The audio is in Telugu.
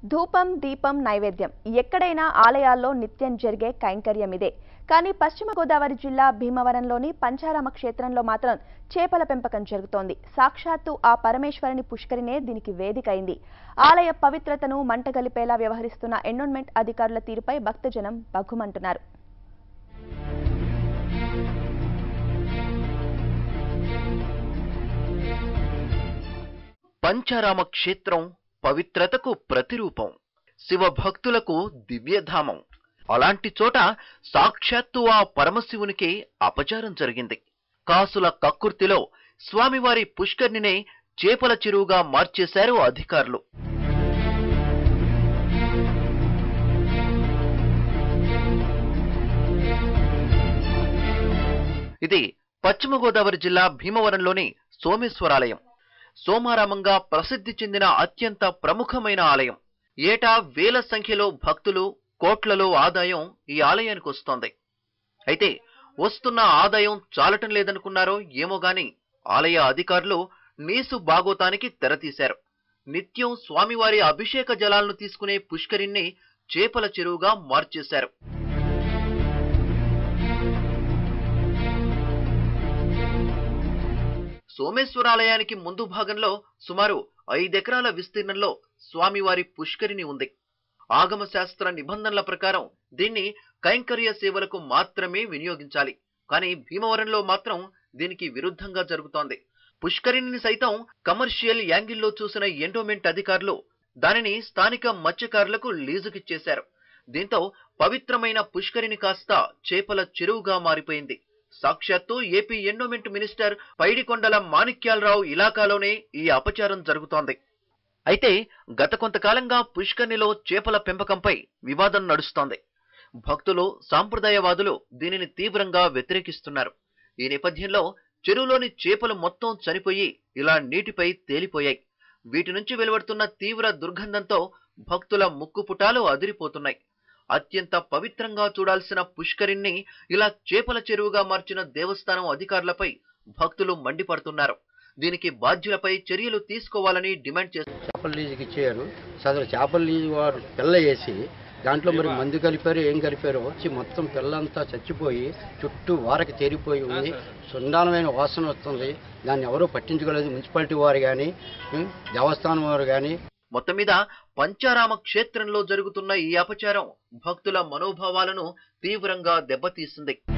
ధూపం దీపం నైవేద్యం ఎక్కడైనా ఆలయాల్లో నిత్యం జరిగే కైంకర్యం ఇదే కానీ పశ్చిమ గోదావరి జిల్లా భీమవరంలోని పంచారామ క్షేత్రంలో మాత్రం చేపల పెంపకం జరుగుతోంది సాక్షాత్తు ఆ పరమేశ్వరుని పుష్కరినే దీనికి వేదిక అయింది ఆలయ పవిత్రతను మంటగలిపేలా వ్యవహరిస్తున్న ఎన్విరాన్మెంట్ అధికారుల తీరుపై భక్తజనం బగ్గుమంటున్నారు పంచారామ క్షేత్రం పవిత్రతకు ప్రతిరూపం శివ భక్తులకు దివ్యధామం అలాంటి చోట సాక్షాత్తు ఆ పరమశివునికి అపచారం జరిగింది కాసుల కక్కుర్తిలో స్వామివారి పుష్కర్నినే చేపల చెరువుగా మార్చేశారు అధికారులు ఇది పశ్చిమ గోదావరి జిల్లా భీమవరంలోని సోమేశ్వరాలయం సోమారామంగా ప్రసిద్ధి చెందిన అత్యంత ప్రముఖమైన ఆలయం ఏటా వేల సంఖ్యలో భక్తులు కోట్లలో ఆదాయం ఈ ఆలయానికి వస్తోంది అయితే వస్తున్న ఆదాయం చాలటం లేదనుకున్నారో ఏమో గాని ఆలయ అధికారులు నీసు బాగోతానికి తెరతీశారు నిత్యం స్వామివారి అభిషేక జలాలను తీసుకునే పుష్కరిణ్ణి చేపల చెరువుగా మార్చేశారు సోమేశ్వరాలయానికి ముందు భాగంలో సుమారు ఐదెకరాల విస్తీర్ణంలో స్వామివారి పుష్కరిణి ఉంది ఆగమ శాస్త్ర నిబంధనల ప్రకారం దీన్ని కైంకర్య సేవలకు మాత్రమే వినియోగించాలి కానీ భీమవరంలో మాత్రం దీనికి విరుద్ధంగా జరుగుతోంది పుష్కరిణిని సైతం కమర్షియల్ యాంగిల్లో చూసిన ఎండోమెంట్ అధికారులు దానిని స్థానిక మత్స్యకారులకు లీజుకిచ్చేశారు దీంతో పవిత్రమైన పుష్కరిణి కాస్త చేపల చెరువుగా మారిపోయింది సాక్షాత్తు AP endowment minister Paidikondala Manikyala Rao ఇలాకాలోనే ఈ అపచారం జరుగుతోంది అయితే గత కొంతకాలంగా పుష్కర్ణిలో చేపల పెంపకంపై వివాదం నడుస్తోంది భక్తులు సాంప్రదాయవాదులు దీనిని తీవ్రంగా వ్యతిరేకిస్తున్నారు ఈ నేపథ్యంలో చెరువులోని చేపలు మొత్తం చనిపోయి ఇలా నీటిపై తేలిపోయాయి వీటి నుంచి వెలువడుతున్న తీవ్ర దుర్గంధంతో భక్తుల ముక్కుపుటాలు అదిరిపోతున్నాయి అత్యంత పవిత్రంగా చూడాల్సిన పుష్కరిణ్ణి ఇలా చేపల చెరువుగా మార్చిన దేవస్థానం అధికారులపై భక్తులు మండిపడుతున్నారు దీనికి బాధ్యులపై చర్యలు తీసుకోవాలని డిమాండ్ చేస్తున్నారు చేపల లీజుకి ఇచ్చారు సదరు చేపల లీజు వారు పిల్ల వేసి దాంట్లో మరి మందు కలిపారు ఏం కలిపారో వచ్చి మొత్తం పిల్లంతా చచ్చిపోయి చుట్టూ వారకి చేరిపోయి ఉంది సుండాలమైన వాసన వస్తుంది దాన్ని ఎవరూ పట్టించుకోలేదు మున్సిపాలిటీ వారు కానీ దేవస్థానం వారు కానీ మొత్తం మీద పంచారామ క్షేత్రంలో జరుగుతున్న ఈ అపచారం భక్తుల మనోభావాలను తీవ్రంగా దెబ్బతీస్తుంది